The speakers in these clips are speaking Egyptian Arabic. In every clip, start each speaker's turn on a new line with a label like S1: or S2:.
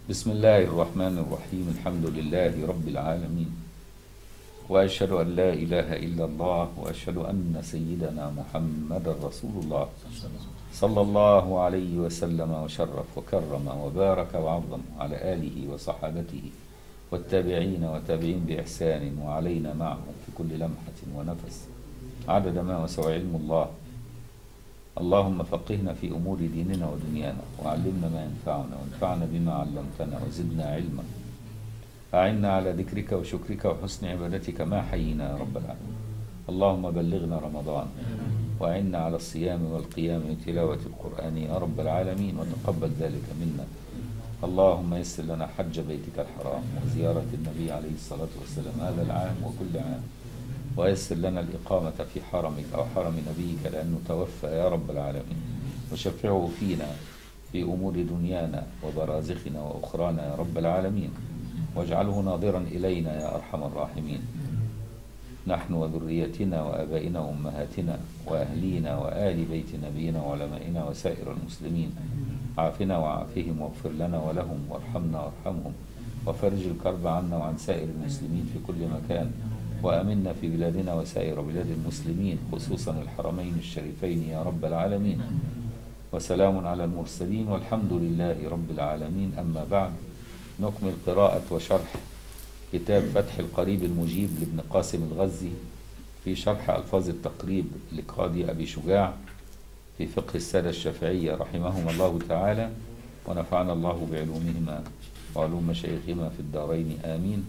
S1: بسم الله الرحمن الرحيم الحمد لله رب العالمين وأشهد أن لا إله إلا الله وأشهد أن سيدنا محمد رسول الله صلى الله عليه وسلم وشرف وكرم وبارك وعظم على آله وصحابته والتابعين وتابعين بإحسان وعلينا معهم في كل لمحة ونفس عدد ما وسع علم الله اللهم فقهنا في أمور ديننا ودنيانا وعلمنا ما ينفعنا وانفعنا بما علمتنا وزدنا علما أعنا على ذكرك وشكرك وحسن عبادتك ما حيينا يا رب العالمين اللهم بلغنا رمضان وأعنا على الصيام والقيام وتلاوة القرآن يا رب العالمين وتقبل ذلك منا اللهم يسر لنا حج بيتك الحرام وزيارة النبي عليه الصلاة والسلام هذا العام وكل عام ويسر لنا الإقامة في حرمك أو حرم نبيك لأنه توفى يا رب العالمين وشفعه فينا في أمور دنيانا وبرازخنا وأخرانا يا رب العالمين واجعله ناظرا إلينا يا أرحم الراحمين نحن وذريتنا وآبائنا وأمهاتنا وأهلينا وآل بيت نبينا وعلمائنا وسائر المسلمين عافنا وعافهم واغفر لنا ولهم وارحمنا وارحمهم وفرج الكرب عنا وعن سائر المسلمين في كل مكان وأمنا في بلادنا وسائر بلاد المسلمين خصوصا الحرمين الشريفين يا رب العالمين وسلام على المرسلين والحمد لله رب العالمين أما بعد نكمل قراءة وشرح كتاب فتح القريب المجيب لابن قاسم الغزي في شرح ألفاظ التقريب لقاضي أبي شجاع في فقه السادة الشافعية رحمهم الله تعالى ونفعنا الله بعلومهما وعلوم مشايخهما في الدارين آمين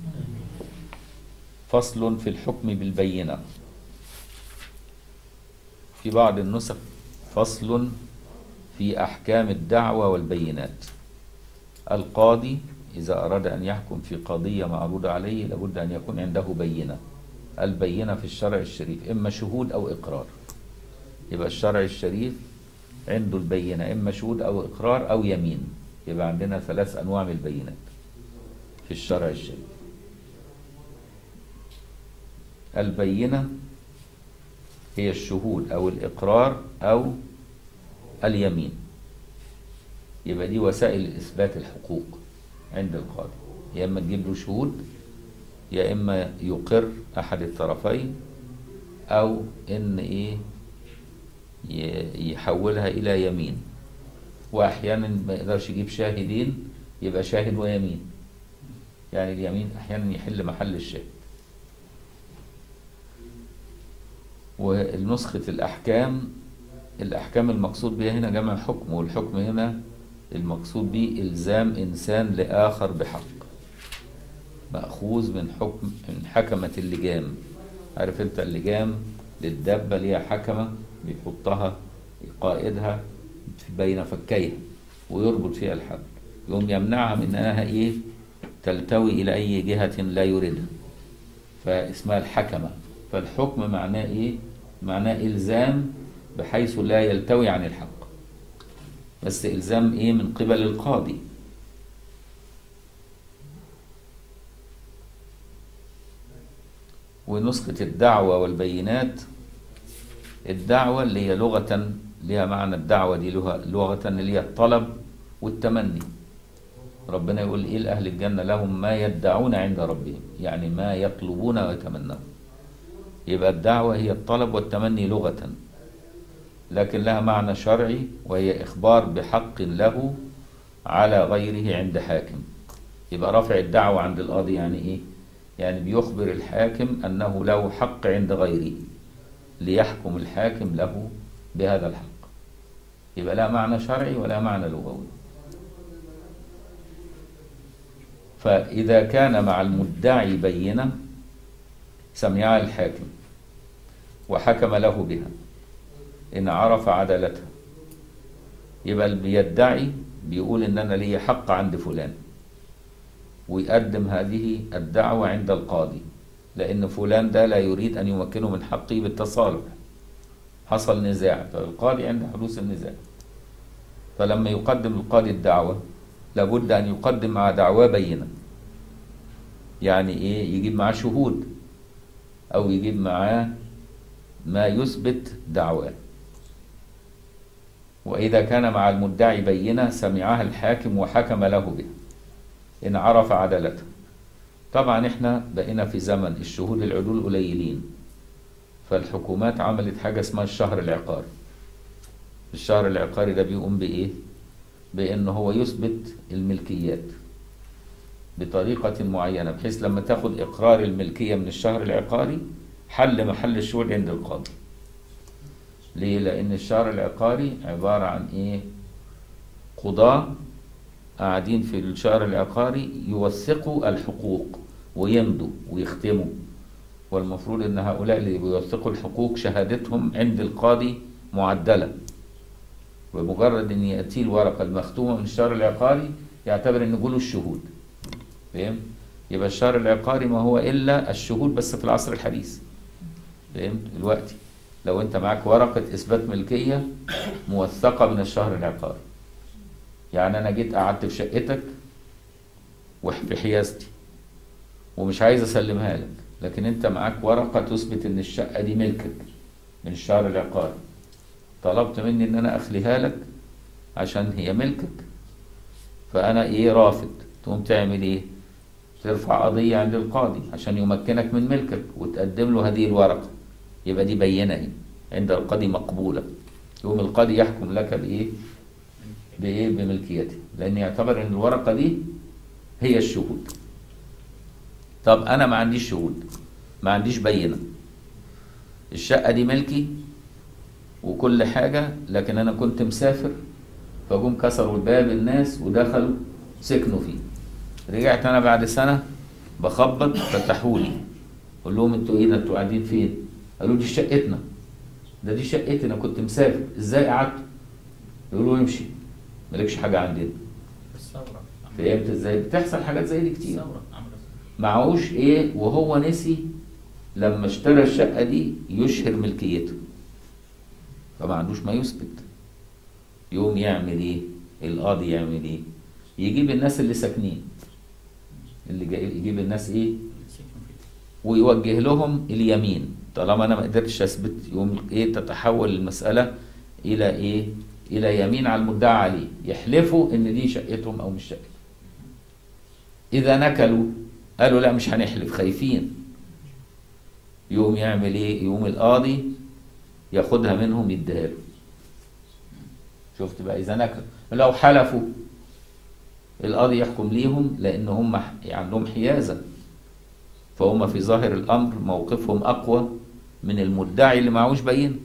S1: فصل في الحكم بالبينة في بعض النسخ فصل في أحكام الدعوة والبينات القاضي إذا أراد أن يحكم في قضية معروضة عليه لابد أن يكون عنده بينة البينة في الشرع الشريف إما شهود أو إقرار يبقى الشرع الشريف عنده البينة إما شهود أو إقرار أو يمين يبقى عندنا ثلاث أنواع من البينات في الشرع الشريف البينة هي الشهود أو الإقرار أو اليمين يبقى دي وسائل إثبات الحقوق عند القاضي يا إما تجيب له شهود يا إما يقر أحد الطرفين أو إن إيه يحولها إلى يمين وأحيانا ما يقدرش يجيب شاهدين يبقى شاهد ويمين يعني اليمين أحيانا يحل محل الشاهد ونسخة الأحكام الأحكام المقصود بها هنا جمع حكم والحكم هنا المقصود به إلزام إنسان لآخر بحق مأخوذ من حكم من حكمة اللجام عارف أنت اللجام للدابة ليها حكمة بيحطها قائدها بين فكيها ويربط فيها الحبل يقوم يمنعها من أنها إيه تلتوي إلى أي جهة لا يريدها فاسمها الحكمة فالحكم معناه ايه معناه الزام بحيث لا يلتوي عن الحق بس الزام ايه من قبل القاضي ونسخة الدعوة والبينات الدعوة اللي هي لغة لها معنى الدعوة دي لغة اللي هي الطلب والتمني ربنا يقول ايه لأهل الجنة لهم ما يدعون عند ربهم يعني ما يطلبون ويتمنون يبقى الدعوة هي الطلب والتمني لغة لكن لها معنى شرعي وهي إخبار بحق له على غيره عند حاكم يبقى رفع الدعوة عند القاضي يعني إيه؟ يعني بيخبر الحاكم أنه له حق عند غيره ليحكم الحاكم له بهذا الحق يبقى لا معنى شرعي ولا معنى لغوي فإذا كان مع المدعي بينة سمعها الحاكم وحكم له بها إن عرف عدالتها يبقى اللي بيدعي بيقول إن أنا لي حق عند فلان ويقدم هذه الدعوة عند القاضي لأن فلان ده لا يريد أن يمكنه من حقه بالتصالح حصل نزاع فالقاضي عند حدوث النزاع فلما يقدم القاضي الدعوة لابد أن يقدم مع دعواه بينة يعني إيه يجيب معاه شهود أو يجيب معاه ما يثبت دعواه وإذا كان مع المدعي بينة سمعها الحاكم وحكم له بها إن عرف عدالته طبعا احنا بقينا في زمن الشهود العدول قليلين فالحكومات عملت حاجة اسمها الشهر العقاري الشهر العقاري ده بيقوم بإيه؟ بأنه هو يثبت الملكيات بطريقة معينة بحيث لما تاخد إقرار الملكية من الشهر العقاري حل محل الشهود عند القاضي ليه؟ لأن الشهر العقاري عبارة عن إيه؟ قضاة قاعدين في الشهر العقاري يوثقوا الحقوق ويمضوا ويختموا والمفروض ان هؤلاء اللي بيوثقوا الحقوق شهادتهم عند القاضي معدله بمجرد ان ياتي الورقه المختومه من الشهر العقاري يعتبر ان دول الشهود فاهم يبقى الشهر العقاري ما هو الا الشهود بس في العصر الحديث فهمت دلوقتي لو انت معاك ورقه اثبات ملكيه موثقه من الشهر العقاري يعني انا جيت قعدت في شقتك وفي حيازتي ومش عايز اسلمها لك لكن انت معاك ورقه تثبت ان الشقه دي ملكك من الشهر العقاري طلبت مني ان انا اخليها لك عشان هي ملكك فانا ايه رافض تقوم تعمل ايه ترفع قضيه عند القاضي عشان يمكنك من ملكك وتقدم له هذه الورقه يبقى دي بينه ايه عند القاضي مقبوله يقوم القاضي يحكم لك بايه بايه بملكيته لان يعتبر ان الورقه دي هي الشهود طب انا ما عنديش شهود ما عنديش بينه الشقه دي ملكي وكل حاجه لكن انا كنت مسافر فجم كسروا الباب الناس ودخلوا سكنوا فيه رجعت انا بعد سنه بخبط فتحوا لي قول لهم انتوا ايه ده انتوا قاعدين فين قالوا دي شقتنا ده دي شقتي انا كنت مسافر ازاي قعدت يقولوا امشي مالكش حاجه عندنا
S2: الثورة
S1: فهمت ازاي بتحصل حاجات زي دي كتير
S2: الثورة عملت
S1: معهوش ايه وهو نسي لما اشترى الشقه دي يشهر ملكيته فما عندوش ما يثبت يقوم يعمل ايه القاضي يعمل ايه يجيب الناس اللي ساكنين اللي جاي يجيب الناس ايه
S2: السجن فيه
S1: ويوجه لهم اليمين طالما انا ما قدرتش اثبت يقوم ايه تتحول المساله الى ايه الى يمين على المدعى عليه يحلفوا ان دي شقتهم او مش شقتهم اذا نكلوا قالوا لا مش هنحلف خايفين يقوم يعمل ايه يقوم القاضي ياخدها منهم يديها له شفت بقى اذا نكلوا لو حلفوا القاضي يحكم ليهم لان هم ح- عندهم حيازه فهم في ظاهر الامر موقفهم اقوى من المدعي اللي معهوش بينه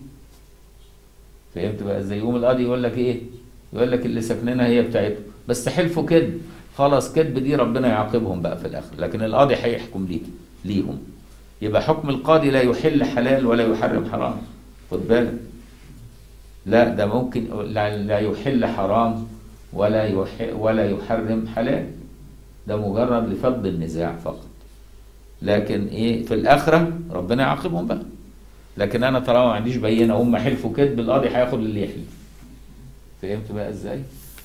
S1: فهمت بقى ازاي يقوم القاضي يقول لك ايه يقول لك اللي ساكنينها هي بتاعتهم بس حلفوا كذب خلاص كذب دي ربنا يعاقبهم بقى في الاخر لكن القاضي هيحكم ليه ليهم يبقى حكم القاضي لا يحل حلال ولا يحرم حرام خد بالك لا ده ممكن لا, لا يحل حرام ولا يح ولا يحرم حلال ده مجرد لفض النزاع فقط لكن ايه في الاخره ربنا يعاقبهم بقى لكن انا طالما ما عنديش بينه هم حلفوا كذب القاضي هياخد اللي يحلف فهمت بقى ازاي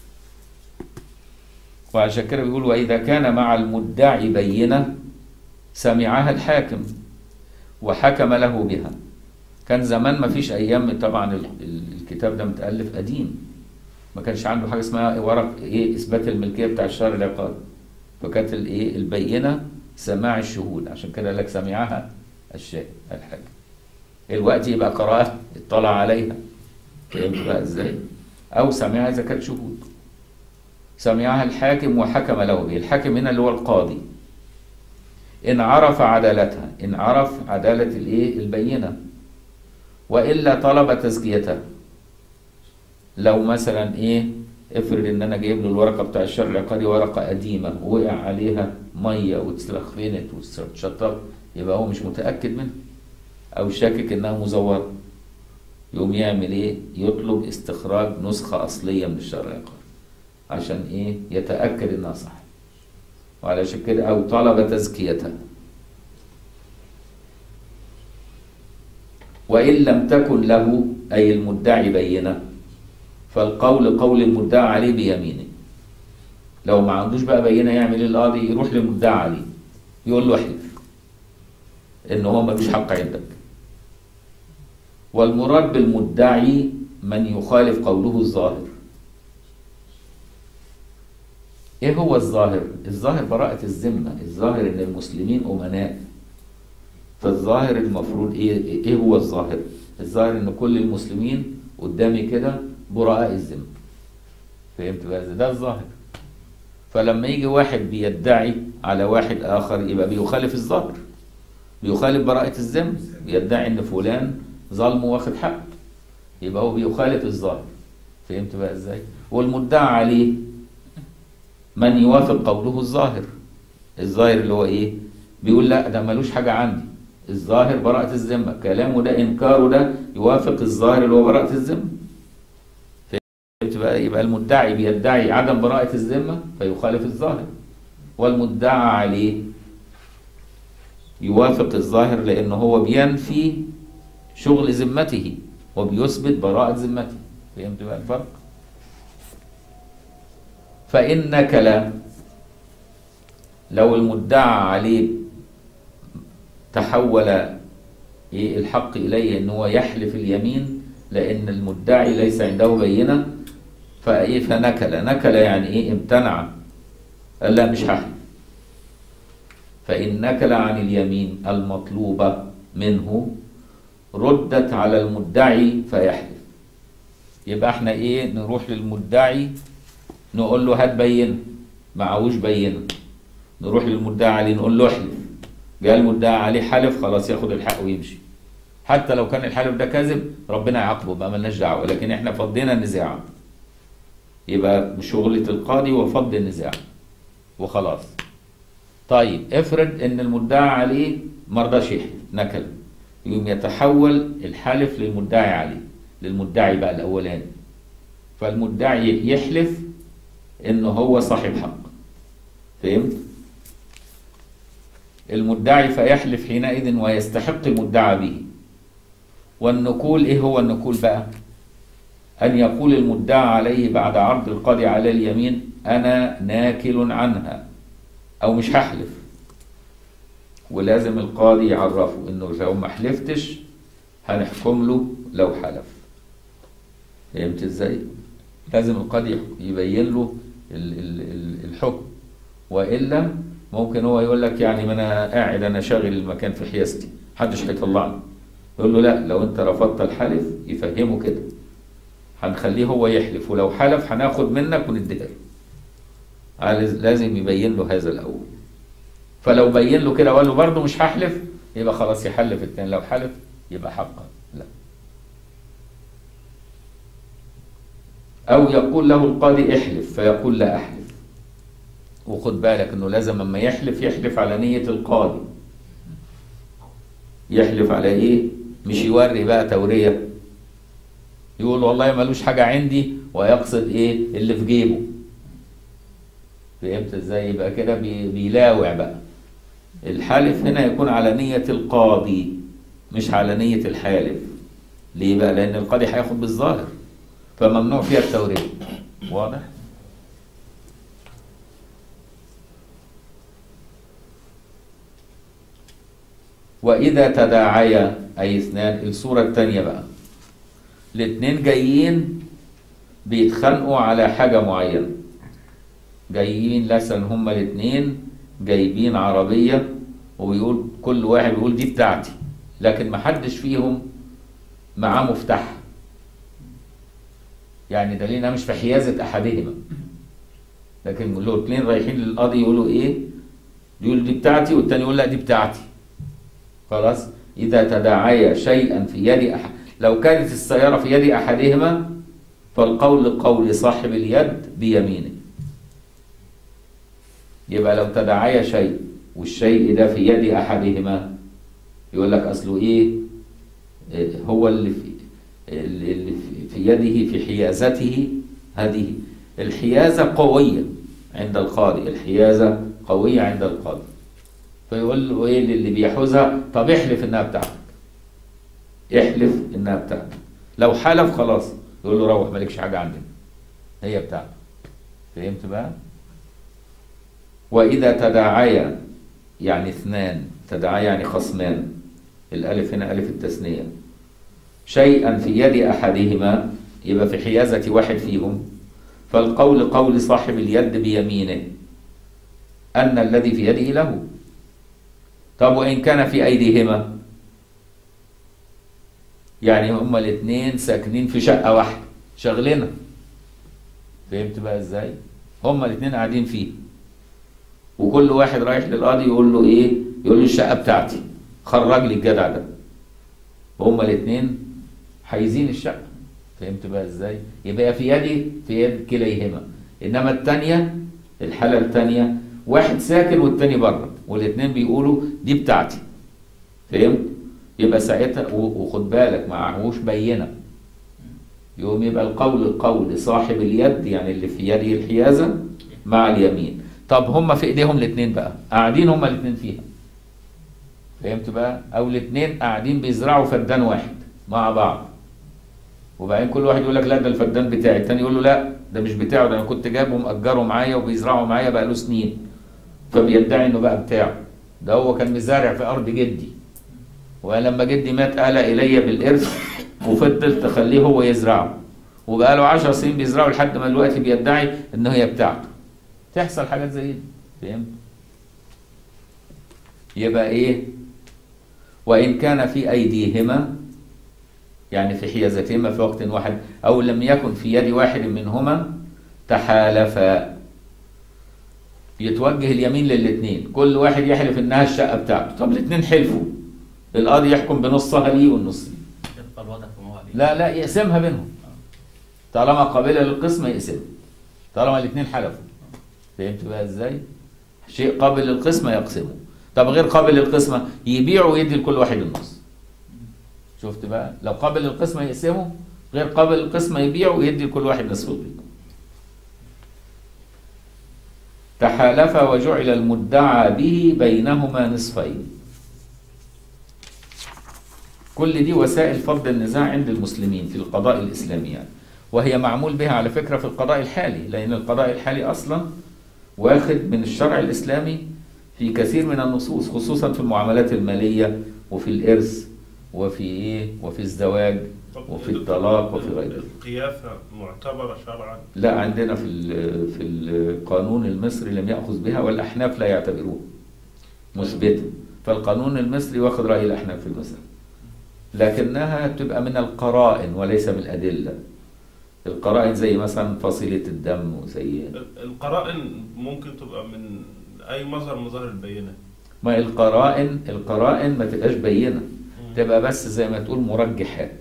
S1: وعشان كده بيقول واذا كان مع المدعي بينه سمعها الحاكم وحكم له بها كان زمان ما فيش ايام طبعا ال- ال- الكتاب ده متالف قديم ما كانش عنده حاجه اسمها ورق ايه اثبات الملكيه بتاع الشهر العقاري فكانت الايه البينه سماع الشهود عشان كده قال لك سمعها الشاهد الحاكم الوقت يبقى قراءه اطلع عليها فهمت بقى ازاي او سمعها اذا كانت شهود سمعها الحاكم وحكم له به الحاكم هنا اللي هو القاضي ان عرف عدالتها ان عرف عداله الايه البينه والا طلب تزكيتها لو مثلا ايه افرض ان انا جايب له الورقه بتاع الشهر العقاري ورقه قديمه وقع عليها ميه واتلخفنت واتشطبت يبقى هو مش متاكد منها او شاكك انها مزوره يقوم يعمل ايه يطلب استخراج نسخه اصليه من الشهر العقاري عشان ايه يتاكد انها صح وعلشان كده او طلب تزكيتها وان لم تكن له اي المدعي بينه فالقول قول المدعى عليه بيمينه لو ما عندوش بقى بينه يعمل ايه القاضي يروح للمدعى عليه يقول له احلف ان هو ملوش حق عندك والمراد بالمدعي من يخالف قوله الظاهر ايه هو الظاهر الظاهر براءة الذمة الظاهر ان المسلمين امناء فالظاهر المفروض ايه ايه هو الظاهر الظاهر ان كل المسلمين قدامي كده براء الذمة فهمت بقى ده الظاهر فلما يجي واحد بيدعي على واحد اخر يبقى بيخالف الظاهر بيخالف براءة الذمة بيدعي ان فلان ظلمه واخد حقه يبقى هو بيخالف الظاهر فهمت بقى ازاي والمدعى عليه من يوافق قوله الظاهر الظاهر اللي هو ايه بيقول لا ده ملوش حاجة عندي الظاهر براءة الذمة كلامه ده إنكاره ده يوافق الظاهر اللي هو براءة الذمة فهمت بقى يبقى المدعي بيدعي عدم براءة الذمة فيخالف الظاهر والمدعى عليه يوافق الظاهر لأنه هو بينفي شغل ذمته وبيثبت براءة ذمته فهمت بقى الفرق؟ فإنك لا لو المدعى عليه تحول إيه الحق إليه إن هو يحلف اليمين لأن المدعي ليس عنده بينة فإيه فنكل نكل يعني إيه امتنع قال لا مش هحلف فإن نكل عن اليمين المطلوبة منه ردت على المدعي فيحلف يبقى احنا ايه نروح للمدعي نقول له هات بينه معهوش بينه نروح للمدعي عليه نقول له احلف جاء المدعي عليه حلف خلاص ياخد الحق ويمشي حتى لو كان الحلف ده كاذب ربنا يعاقبه بقى ملناش دعوه لكن احنا فضينا النزاع يبقى شغلة القاضي وفض النزاع وخلاص طيب افرض ان المدعى عليه مرضاش يحلف نكل يقوم يتحول الحلف للمدعي عليه للمدعي بقى الاولاني فالمدعي يحلف انه هو صاحب حق فهمت المدعي فيحلف حينئذ ويستحق المدعى به والنكول ايه هو النكول بقى ان يقول المدعى عليه بعد عرض القاضي على اليمين انا ناكل عنها او مش هحلف ولازم القاضي يعرفه انه لو ما حلفتش هنحكم له لو حلف فهمت ازاي لازم القاضي يبين له ال- ال- ال- الحكم والا ممكن هو يقول لك يعني ما انا قاعد انا شاغل المكان في حيازتي محدش هيطلعني يقول له لا لو انت رفضت الحلف يفهمه كده هنخليه هو يحلف ولو حلف هناخد منك ونديها له عايز- لازم يبين له هذا الاول فلو بين له كده وقال له برضه مش هحلف يبقى خلاص يحلف التاني لو حلف يبقى حقا لا او يقول له القاضي احلف فيقول لا احلف وخد بالك انه لازم اما يحلف يحلف على نية القاضي يحلف على ايه مش يوري بقى تورية يقول والله ملوش حاجة عندي ويقصد ايه اللي في جيبه فهمت ازاي يبقى كده بي- بيلاوع بقى الحالف هنا يكون على نية القاضي مش على نية الحالف ليه بقى لان القاضي هياخد بالظاهر فممنوع فيها التورية واضح وإذا تداعيا أي اثنان الصورة الثانية بقى الاتنين جايين بيتخانقوا على حاجة معينة جايين مثلا هما الاتنين جايبين عربية وبيقول كل واحد بيقول دي بتاعتي لكن محدش فيهم معاه مفتاح يعني دليل انها مش في حيازة احدهما لكن لو اتنين رايحين للقاضي يقولوا ايه يقول دي بتاعتي والتاني يقول لا دي بتاعتي خلاص إذا تداعيا شيئا في يد أحد لو كانت السيارة في يد أحدهما فالقول قول صاحب اليد بيمينه يبقى لو تداعيا شيء والشيء ده في يد أحدهما يقول لك أصله إيه إيه هو اللي في اللي في- في يده في حيازته هذه الحيازة قوية عند القاضي الحيازة قوية عند القاضي فيقول له ايه للي بيحوزها طب احلف انها بتاعتك احلف انها بتاعتك لو حلف خلاص يقول له روح مالكش حاجه عندنا هي بتاعتك فهمت بقى واذا تداعيا يعني اثنان تداعيا يعني خصمان الالف هنا الف التثنيه شيئا في يد احدهما يبقى في حيازه واحد فيهم فالقول قول صاحب اليد بيمينه أن الذي في يده له طب وإن كان في أيديهما يعني هما الاثنين ساكنين في شقة واحدة شغلنا فهمت بقى ازاي هما الاثنين قاعدين فيه وكل واحد رايح للقاضي يقول له ايه يقول له الشقة بتاعتي خرج لي الجدع ده هما الاثنين حايزين الشقة فهمت بقى ازاي يبقى في يدي في يد كليهما انما الثانية الحالة الثانية واحد ساكن والتاني بره والاثنين بيقولوا دي بتاعتي فهمت يبقى ساعتها و- وخد بالك معهوش بينه يقوم يبقى القول القول صاحب اليد يعني اللي في يده الحيازه مع اليمين طب هم في ايديهم الاثنين بقى قاعدين هم الاثنين فيها فهمت بقى او الاثنين قاعدين بيزرعوا فدان واحد مع بعض وبعدين كل واحد يقول لك لا ده الفدان بتاعي التاني يقول له لا ده مش بتاعه ده انا كنت جايبه مأجره معايا وبيزرعوا معايا بقى له سنين فبيدعي انه بقى بتاعه ده هو كان مزارع في ارض جدي ولما جدي مات آل إلي بالإرث وفضلت أخليه هو يزرعه وبقى له 10 سنين بيزرعه لحد ما دلوقتي بيدعي إن هي بتاعته تحصل حاجات زي دي فهمت؟ يبقى إيه؟ وإن كان في أيديهما يعني في حيازتهما في وقت واحد أو لم يكن في يد واحد منهما تحالفا يتوجه اليمين للاثنين كل واحد يحلف انها الشقه بتاعته طب الاثنين حلفوا القاضي يحكم بنصها ليه والنص ليه
S2: يبقى الوضع في موالي
S1: لا لا يقسمها بينهم طالما قابله للقسمه يقسمها طالما الاثنين حلفوا فهمت بقى ازاي شيء قابل للقسمه يقسمه طب غير قابل للقسمه يبيع ويدي لكل واحد النص شفت بقى لو قابل للقسمه يقسمه غير قابل للقسمه يبيع ويدي لكل واحد نصف القيمه تحالف وجعل المدعى به بينهما نصفين كل دي وسائل فض النزاع عند المسلمين في القضاء الإسلامي يعني. وهي معمول بها على فكرة في القضاء الحالي لأن القضاء الحالي أصلا واخد من الشرع الإسلامي في كثير من النصوص خصوصا في المعاملات المالية وفي الإرث وفي إيه وفي الزواج
S3: طب
S1: وفي الطلاق وفي غيره
S3: القيافة معتبرة شرعا
S1: لا عندنا في ال- في القانون المصري لم يأخذ بها والأحناف لا يعتبروها مثبتة فالقانون المصري واخد رأي الأحناف في المسألة لكنها تبقى من القرائن وليس من الأدلة القرائن زي مثلا فصيلة الدم وزي
S3: القرائن ممكن تبقى من أي مظهر من مظاهر البينة
S1: ما القرائن القرائن ما تبقاش بينة تبقى بس زي ما تقول مرجحات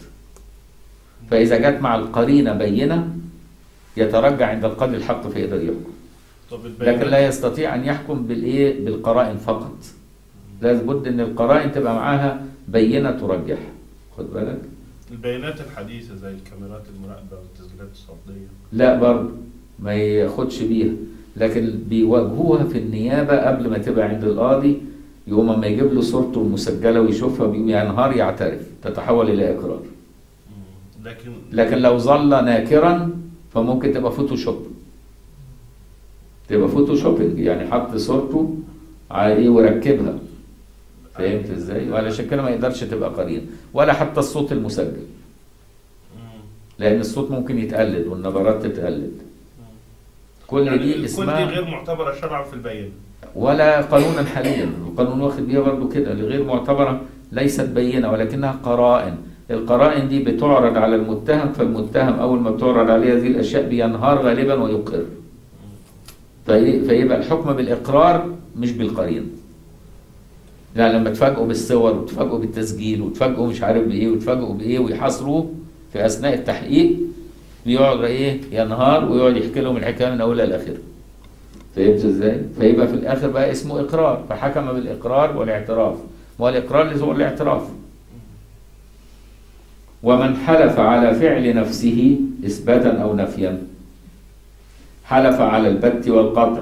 S1: فإذا جت مع القرينة بينة يترجع عند القاضي الحق فيقدر يحكم
S3: طب البينات
S1: لكن لا يستطيع ان يحكم بالايه بالقرائن فقط لابد ان القرائن تبقى معاها بينه ترجح خد بالك
S3: البيانات الحديثة زي الكاميرات المراقبة والتسجيلات الصوتية
S1: لا برضه ما ياخدش بيها لكن بيواجهوها في النيابه قبل ما تبقى عند القاضي يقوم اما يجيب له صورته المسجله ويشوفها بيقوم ينهار يعترف تتحول الى اقرار
S3: لكن
S1: لكن لو ظل ناكرا فممكن تبقى فوتوشوب تبقى فوتوشوبنج يعني حط صورته على ايه وركبها فهمت ازاي وعلشان كده ما يقدرش تبقى قرين ولا حتى الصوت المسجل
S3: مم.
S1: لان الصوت ممكن يتقلد والنبرات تتقلد كل
S3: يعني
S1: دي
S3: كل دي
S1: اسمها
S3: غير معتبرة شرعا في البينة
S1: ولا قانونا حاليا القانون واخد بيها برضو كده اللي غير معتبرة ليست بينة ولكنها قرائن القرائن دي بتعرض على المتهم فالمتهم أول ما بتعرض عليه هذه الأشياء بينهار غالبا ويقر في- فيبقى الحكم بالإقرار مش بالقرينة يعني لما تفاجئوا بالصور وتفاجئوا بالتسجيل وتفاجئوا مش عارف بإيه وتفاجئوا بإيه ويحاصروه في أثناء التحقيق بيقعد إيه ينهار ويقعد يحكي لهم الحكاية من أولها لآخرها فهمت ازاي؟ فيبقى في الاخر بقى اسمه اقرار فحكم بالاقرار والاعتراف والاقرار اللي هو الاعتراف ومن حلف على فعل نفسه اثباتا او نفيا حلف على البت والقطع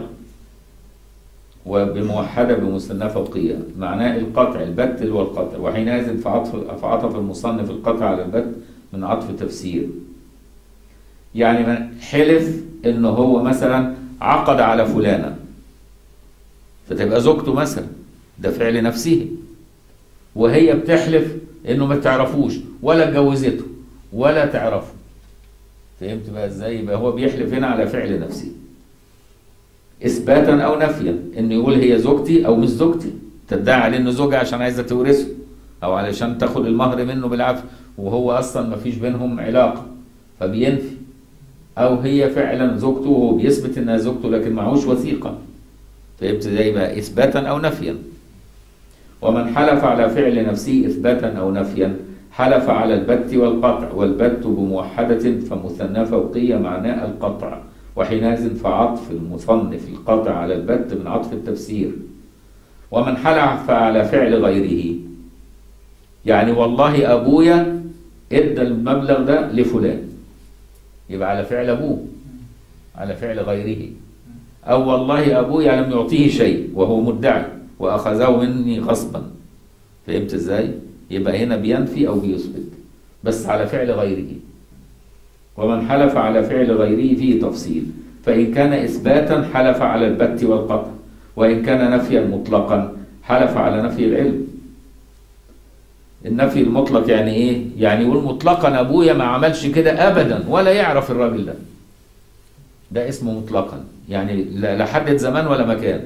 S1: وبموحده بمثناه فوقيه معناه القطع البت اللي هو القطع وحينئذ فعطف فعطف المصنف القطع على البت من عطف تفسير يعني من حلف انه هو مثلا عقد على فلانة فتبقى زوجته مثلا ده فعل نفسه وهي بتحلف انه ما تعرفوش ولا اتجوزته ولا تعرفه فهمت بقى ازاي يبقى هو بيحلف هنا على فعل نفسه اثباتا او نفيا انه يقول هي زوجتي او مش زوجتي تدعي عليه انه زوجها عشان عايزه تورثه او علشان تاخد المهر منه بالعافيه وهو اصلا ما فيش بينهم علاقه فبينفي او هي فعلا زوجته وهو بيثبت انها زوجته لكن معهوش وثيقه فهمت ازاي يبقى اثباتا او نفيا ومن حلف على فعل نفسه اثباتا او نفيا حلف على البت والقطع والبت بموحدة فمثنى فوقية معناه القطع وحينئذ فعطف المصنف القطع على البت من عطف التفسير ومن حلف على فعل غيره يعني والله أبويا ادى المبلغ ده لفلان يبقى على فعل أبوه على فعل غيره أو والله أبويا لم يعطيه شيء وهو مدعي وأخذه مني غصبا فهمت ازاي؟ يبقى هنا بينفي أو بيثبت بس على فعل غيره ومن حلف على فعل غيره فيه تفصيل فإن كان إثباتا حلف على البت والقطع وإن كان نفيا مطلقا حلف على نفي العلم النفي المطلق يعني ايه يعني يقول مطلقا ابويا ما عملش كده ابدا ولا يعرف الراجل ده ده اسمه مطلقا يعني لا لا حدد زمان ولا مكان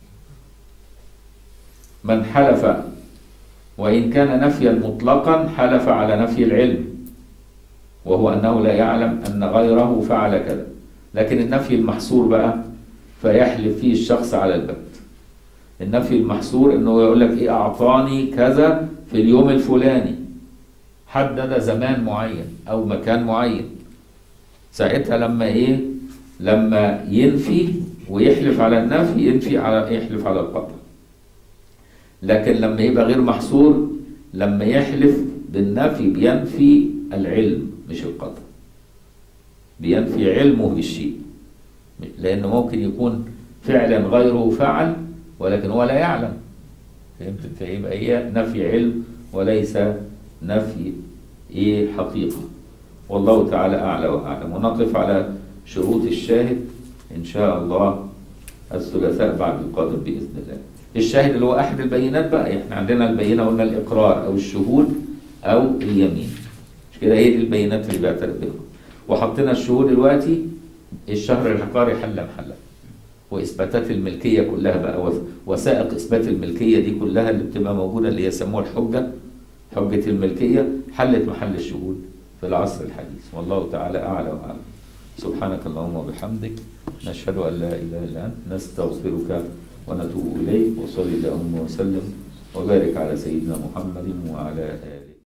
S1: من حلف وإن كان نفيا مطلقا حلف على نفي العلم وهو أنه لا يعلم أن غيره فعل كذا لكن النفي المحصور بقى فيحلف فيه الشخص على البت النفي المحصور انه يقول لك ايه اعطاني كذا في اليوم الفلاني حدد زمان معين او مكان معين ساعتها لما ايه لما ينفي ويحلف على النفي ينفي على يحلف على القطع لكن لما يبقى غير محصور لما يحلف بالنفي بينفي العلم مش القطع بينفي علمه بالشيء لأنه ممكن يكون فعلا غيره فعل ولكن هو لا يعلم فهمت فيبقى هي نفي علم وليس نفي ايه حقيقة والله تعالى أعلى وأعلم ونقف على شروط الشاهد إن شاء الله الثلاثاء بعد القادم بإذن الله الشاهد اللي هو أحد البينات بقى احنا عندنا البينة قلنا الإقرار أو الشهود أو اليمين مش كده هي دي البينات اللي بيعترف بها وحطينا الشهود دلوقتي الشهر العقاري حل محله واثباتات الملكيه كلها بقى وثائق اثبات الملكيه دي كلها اللي بتبقى موجوده اللي يسموها الحجه حجه الملكيه حلت محل الشهود في العصر الحديث والله تعالى اعلى واعلم سبحانك اللهم وبحمدك نشهد ان لا اله الا انت نستغفرك ونتوب اليك وصلي اللهم وسلم وبارك على سيدنا محمد وعلى اله